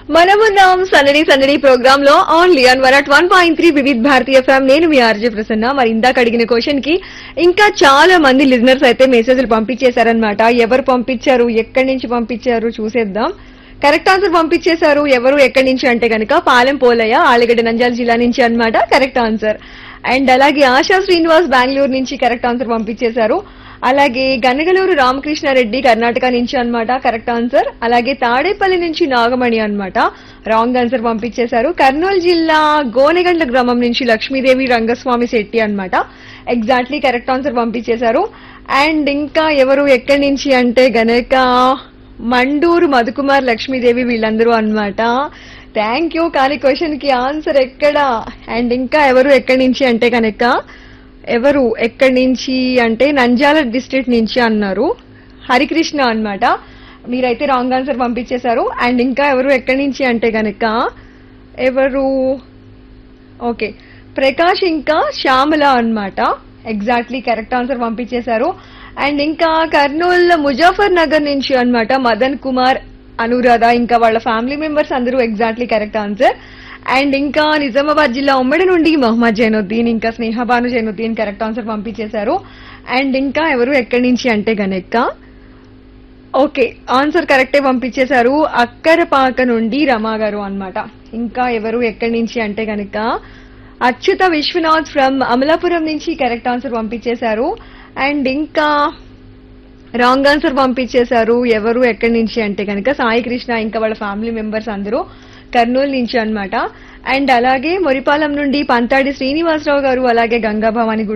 మనమున్నాం సందడి సందడి ప్రోగ్రామ్ లో only on one at one point three Vividh Bharatiya FM నేను మీ ఆర్జే ప్రసన్న మరి ఇందాక అడిగిన క్వశ్చన్ కి ఇంకా చాలా మంది లిజనర్స్ అయితే మెసేజ్లు పంపించేశారనమాట ఎవరు పంపించారు ఎక్కడి నుంచి పంపించారు చూసేద్దాం కరెక్ట్ ఆన్సర్ పంపించేశారు ఎవరు ఎక్కడి నుంచి అంటే కనుక పాలెం పోలయ్య ఆలిగడ్డ నంద్యాల జిల్లా నుంచి అన్నమాట కరెక్ట్ ఆన్సర్ అండ్ అలాగే ఆశా శ్రీనివాస్ బెంగళూరు నుంచి కరెక్ట్ ఆన్సర్ పంపించేశారు అలాగే గనగలూరు రామకృష్ణారెడ్డి కర్ణాటక నుంచి అన్నమాట కరెక్ట్ ఆన్సర్ అలాగే తాడేపల్లి నుంచి నాగమణి అన్నమాట రాంగ్ ఆన్సర్ పంపించేశారు కర్నూలు జిల్లా గోనెగండ్ల గ్రామం నుంచి లక్ష్మీదేవి రంగస్వామి శెట్టి అన్నమాట ఎగ్జాక్ట్లీ కరెక్ట్ ఆన్సర్ పంపించేశారు అండ్ ఇంకా ఎవరు ఎక్కడి నుంచి అంటే గనక మండూరు మధుకుమార్ లక్ష్మీదేవి వీళ్ళందరూ అన్నమాట థ్యాంక్ యూ కానీ క్వశ్చన్ కి ఆన్సర్ ఎక్కడ అండ్ ఇంకా ఎవరు ఎక్కడి నుంచి అంటే కనుక ఎవరు ఎక్కడి నుంచి అంటే నంద్యాల డిస్ట్రిక్ట్ నుంచి అన్నారు హరికృష్ణ అన్నమాట మీరైతే రాంగ్ ఆన్సర్ పంపించేశారు అండ్ ఇంకా ఎవరు ఎక్కడి నుంచి అంటే గనక ఎవరు ఓకే ప్రకాష్ ఇంకా శ్యామల అన్నమాట ఎగ్జాక్ట్లీ కరెక్ట్ ఆన్సర్ పంపించేశారు అండ్ ఇంకా కర్నూలు ముజాఫర్ నగర్ నుంచి అన్నమాట మదన్ కుమార్ అనురాధ ఇంకా వాళ్ళ ఫ్యామిలీ మెంబర్స్ అందరూ ఎగ్జాక్ట్లీ కరెక్ట్ ఆన్సర్ అండ్ ఇంకా నిజామాబాద్ జిల్లా ఉమ్మడి నుండి మహమ్మద్ జైనుద్దీన్ ఇంకా స్నేహబాను జైనుద్దీన్ కరెక్ట్ ఆన్సర్ పంపించేశారు అండ్ ఇంకా ఎవరు ఎక్కడి నుంచి అంటే గనక ఓకే ఆన్సర్ కరెక్టే పంపించేశారు అక్కరపాక నుండి రమా గారు అన్నమాట ఇంకా ఎవరు ఎక్కడి నుంచి అంటే గనక అచ్యుత విశ్వనాథ్ ఫ్రమ్ అమలాపురం నుంచి కరెక్ట్ ఆన్సర్ పంపించేశారు అండ్ ఇంకా రాంగ్ ఆన్సర్ పంపించేశారు ఎవరు ఎక్కడి నుంచి అంటే కనుక సాయి కృష్ణ ఇంకా వాళ్ళ ఫ్యామిలీ మెంబర్స్ అందరూ కర్నూలు నుంచి అన్నమాట అండ్ అలాగే మొరిపాలెం నుండి పంతాడి శ్రీనివాసరావు గారు అలాగే గంగాభవాని